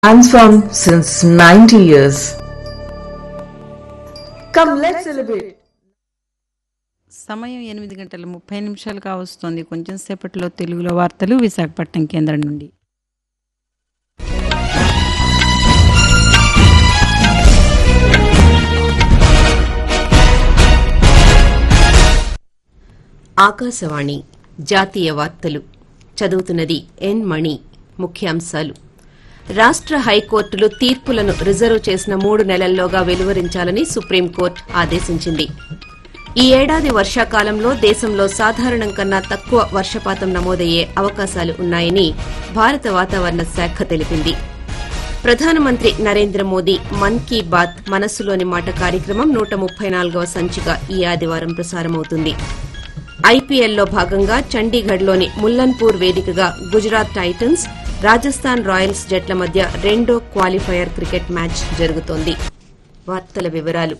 Hands-on since 90 years. Come, let's celebrate. సమయం ఎనిమిది గంటల ముప్పై నిమిషాలు కావస్తోంది కొంచెం సేపట్లో తెలుగులో వార్తలు విశాఖపట్నం కేంద్రం నుండి ఆకాశవాణి జాతీయ వార్తలు చదువుతున్నది ఎన్ మణి ముఖ్యాంశాలు రాష్ట్ర హైకోర్టులు తీర్పులను రిజర్వ్ చేసిన మూడు నెలల్లోగా వెలువరించాలని సుప్రీంకోర్టు ఆదేశించింది ఈ ఏడాది వర్షాకాలంలో దేశంలో సాధారణం కన్నా తక్కువ వర్షపాతం నమోదయ్యే అవకాశాలు ఉన్నాయని భారత వాతావరణ శాఖ తెలిపింది ప్రధానమంత్రి నరేంద్ర మోదీ మన్ కీ బాత్ మనస్సులోని మాట కార్యక్రమం నూట ముప్పై నాలుగవ సంచిక ఈ ఆదివారం ప్రసారమవుతుంది ఐపీఎల్లో భాగంగా చండీగఢ్లోని ముల్లన్పూర్ వేదికగా గుజరాత్ టైటన్స్ రాజస్థాన్ రాయల్స్ జట్ల మధ్య రెండో క్వాలిఫైయర్ క్రికెట్ మ్యాచ్ జరుగుతోంది వార్తల వివరాలు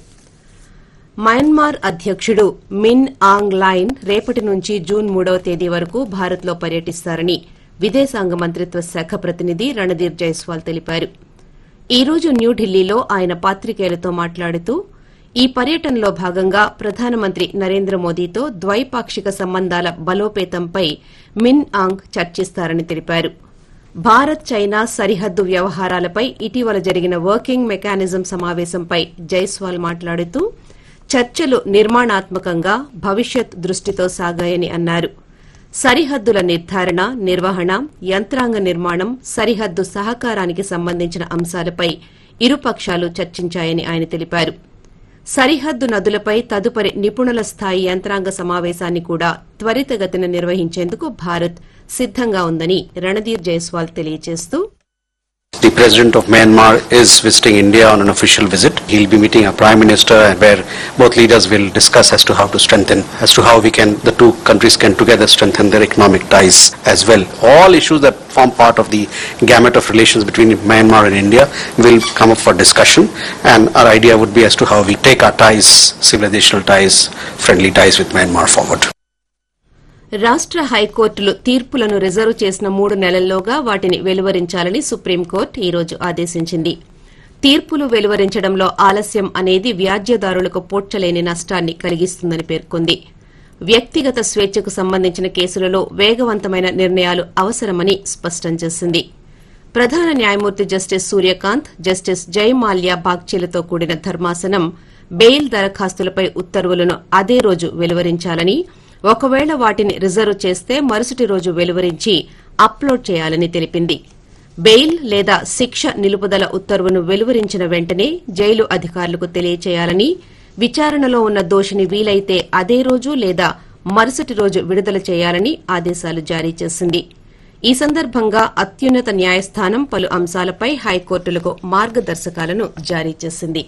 మయన్మార్ అధ్యకుడు మిన్ ఆంగ్ లైన్ రేపటి నుంచి జూన్ మూడవ తేదీ వరకు భారత్లో పర్యటిస్తారని విదేశాంగ మంత్రిత్వ శాఖ ప్రతినిధి రణధీర్ జైస్వాల్ తెలిపారు ఈ రోజు న్యూఢిల్లీలో ఆయన పాత్రికేయులతో మాట్లాడుతూ ఈ పర్యటనలో భాగంగా ప్రధానమంత్రి నరేంద్ర మోదీతో ద్వైపాక్షిక సంబంధాల బలోపేతంపై మిన్ ఆంగ్ చర్చిస్తారని తెలిపారు భారత్ చైనా సరిహద్దు వ్యవహారాలపై ఇటీవల జరిగిన వర్కింగ్ మెకానిజం సమావేశంపై జైస్వాల్ మాట్లాడుతూ చర్చలు నిర్మాణాత్మకంగా భవిష్యత్ దృష్టితో సాగాయని అన్నారు సరిహద్దుల నిర్ధారణ నిర్వహణ యంత్రాంగ నిర్మాణం సరిహద్దు సహకారానికి సంబంధించిన అంశాలపై ఇరుపక్షాలు చర్చించాయని ఆయన తెలిపారు సరిహద్దు నదులపై తదుపరి నిపుణుల స్థాయి యంత్రాంగ సమావేశాన్ని కూడా త్వరితగతిన నిర్వహించేందుకు భారత్ సిద్దంగా ఉందని రణధీర్ జైస్వాల్ తెలియజేస్తూ The President of Myanmar is visiting India on an official visit. He'll be meeting our Prime Minister where both leaders will discuss as to how to strengthen, as to how we can, the two countries can together strengthen their economic ties as well. All issues that form part of the gamut of relations between Myanmar and India will come up for discussion and our idea would be as to how we take our ties, civilizational ties, friendly ties with Myanmar forward. రాష్ట్ర హైకోర్టులు తీర్పులను reserve చేసిన మూడు నెలల్లోగా వాటిని వెలువరించాలని supreme court ఈ రోజు ఆదేశించింది తీర్పులు వెలువరించడంలో ఆలస్యం అనేది వ్యాజ్యదారులకు పోడ్చలేని నష్టాన్ని కలిగిస్తుందని పేర్కొంది వ్యక్తిగత స్వేచ్ఛకు సంబంధించిన కేసులలో వేగవంతమైన నిర్ణయాలు అవసరమని స్పష్టం చేసింది ప్రధాన న్యాయమూర్తి జస్టిస్ సూర్యకాంత్ జస్టిస్ జయమాల్యా బాగ్చీలతో కూడిన ధర్మాసనం బెయిల్ దరఖాస్తులపై ఉత్తర్వులను అదే రోజు వెలువరించాలని ఒకవేళ వాటిని రిజర్వ్ చేస్తే మరుసటి రోజు వెలువరించి అప్లోడ్ చేయాలని తెలిపింది బెయిల్ లేదా శిక్ష నిలుపుదల ఉత్తర్వును వెలువరించిన వెంటనే జైలు అధికారులకు తెలియచేయాలని విచారణలో ఉన్న దోషిని వీలైతే అదే రోజు లేదా మరుసటి రోజు విడుదల చేయాలని ఆదేశాలు జారీ చేసింది ఈ సందర్భంగా అత్యున్నత న్యాయస్థానం పలు అంశాలపై హైకోర్టులకు మార్గదర్శకాలను జారీ చేసింది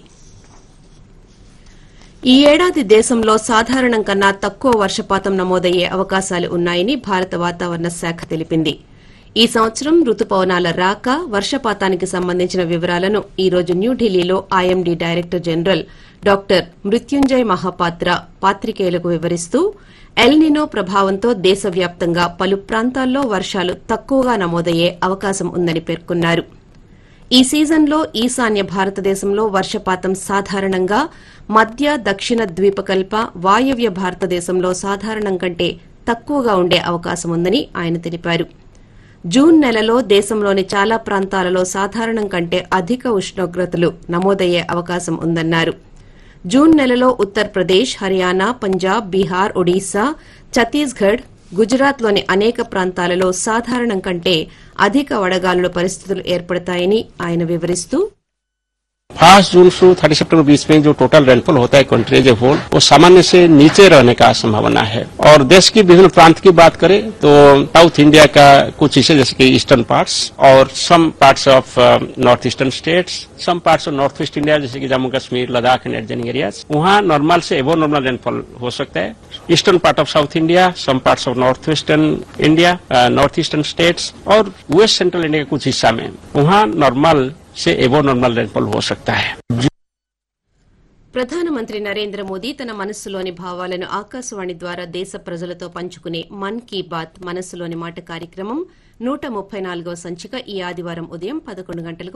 ఈ ఏడాది దేశంలో సాధారణం కన్నా తక్కువ వర్షపాతం నమోదయ్యే అవకాశాలు ఉన్నాయని భారత వాతావరణ శాఖ తెలిపింది ఈ సంవత్సరం రుతుపవనాల రాక వర్షపాతానికి సంబంధించిన వివరాలను ఈ రోజు న్యూఢిల్లీలో IMD director general doctor Mrutyunjay Mohapatra పాత్రికేయులకు వివరిస్తూ ఎల్నినో ప్రభావంతో దేశవ్యాప్తంగా పలు ప్రాంతాల్లో వర్షాలు తక్కువగా నమోదయ్యే అవకాశం ఉందని పేర్కొన్నారు ఈ సీజన్లో ఈశాన్య భారతదేశంలో వర్షపాతం సాధారణంగా మధ్య దక్షిణ ద్వీపకల్ప వాయవ్య భారతదేశంలో సాధారణం కంటే తక్కువగా ఉండే అవకాశం ఉందని ఆయన తెలిపారు జూన్ నెలలో దేశంలోని చాలా ప్రాంతాలలో సాధారణం కంటే అధిక ఉష్ణోగ్రతలు నమోదయ్యే అవకాశం ఉందన్నారు జూన్ నెలలో ఉత్తరప్రదేశ్ హర్యానా పంజాబ్ బీహార్ ఒడిశా ఛత్తీస్గఢ్ గుజరాత్లోని అనేక ప్రాంతాలలో సాధారణం కంటే అధిక వడగాలుల పరిస్థితులు ఏర్పడతాయని ఆయన వివరిస్తూ फर्स्ट जून से थर्टी सितंबर बीच में जो टोटल रेनफॉल होता है कंट्री एज ए होल वो सामान्य से नीचे रहने का संभावना है और देश की विभिन्न प्रांत की बात करें तो साउथ इंडिया का कुछ हिस्से जैसे कि ईस्टर्न पार्ट्स और some parts of north eastern states some parts of north east India जैसे कि Jammu Kashmir Ladakh and adjoining areas वहाँ नॉर्मल से एवो नॉर्मल रेनफॉल हो सकता है eastern part of south India some parts of north western India north eastern states और west central India के कुछ हिस्सा में वहाँ नॉर्मल से एवो नॉर्मल रेनफॉल हो सकता है ప్రధానమంత్రి నరేంద్ర మోదీ తన మనస్సులోని భావాలను ఆకాశవాణి ద్వారా దేశ ప్రజలతో పంచుకునే మన్ కీ బాత్ మనస్సులోని మాట కార్యక్రమం నూట ముప్పై నాలుగవ సంచిక ఈ ఆదివారం ఉదయం పదకొండు గంటలకు